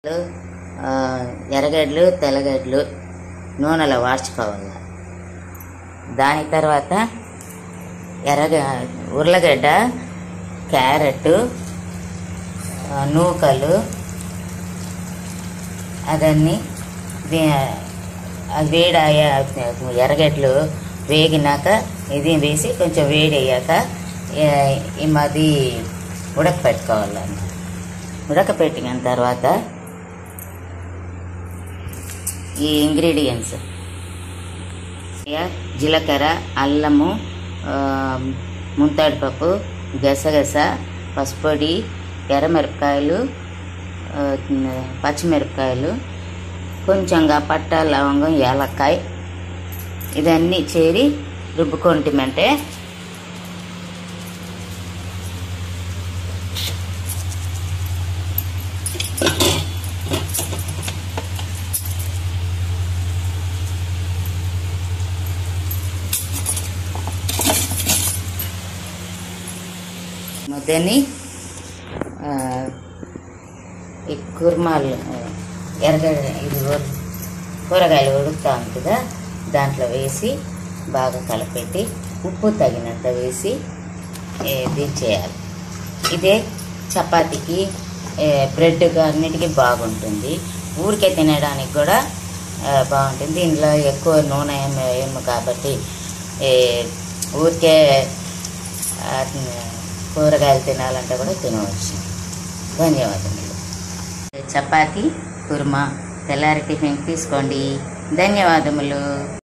ఆ, ఎర్రగడ్డలు తెల్లగడ్డలు నూనెలో వాడ్చుకోవాలి దాని తర్వాత ఎర్రగ ఉర్లగడ్డ క్యారెట్ ఆ, నూకలు అదన్నీ వే- ఆ వేడి అయ్యా ఎర్రగడ్డలు వేగినాక ఇది వేసి కొంచెం వేడి అయ్యాక ఏ- ఈ మాది ఉడకపెట్టుకోవాలన్నమాట ఉడకపెట్టిన తర్వాత ఈ ఇంగ్రీడియంట్స్ జీలకర్ర అల్లము ఆ, ముంతాడు పప్పు గసగస పసుపొడి ఎర్రమిరపకాయలు ఆ, పచ్చిమిరపకాయలు కొంచెంగా పట్ట లవంగం ఏలక్కాయ ఇదన్నీ చేరి రుబ్బుకుంటామంటే ముద్దని ఆ, ఈ కుర్మాలు ఎర్రగడ్డ ఇది ఉడ- కూరగాయలు ఉడుకుతా ఉంటుందా దాంట్లో వేసి బాగా కలపెట్టి ఉప్పు తగినంత వేసి ఏ, దించేయాలి ఇదే చపాతీకి ఏ, బ్రెడ్కి అన్నిటికీ బాగుంటుంది ఊరికే తినడానికి కూడా ఆ, బాగుంటుంది దీనిలో ఎక్కువ నూనె ఏమి వేయము కాబట్టి ఏ, ఊరికే ఆ, కూరగాయలు తినాలంటే కూడా తినవచ్చు ధన్యవాదములు చపాతీ కుర్మా తెల్లారి టిఫిన్ తీసుకోండి ధన్యవాదములు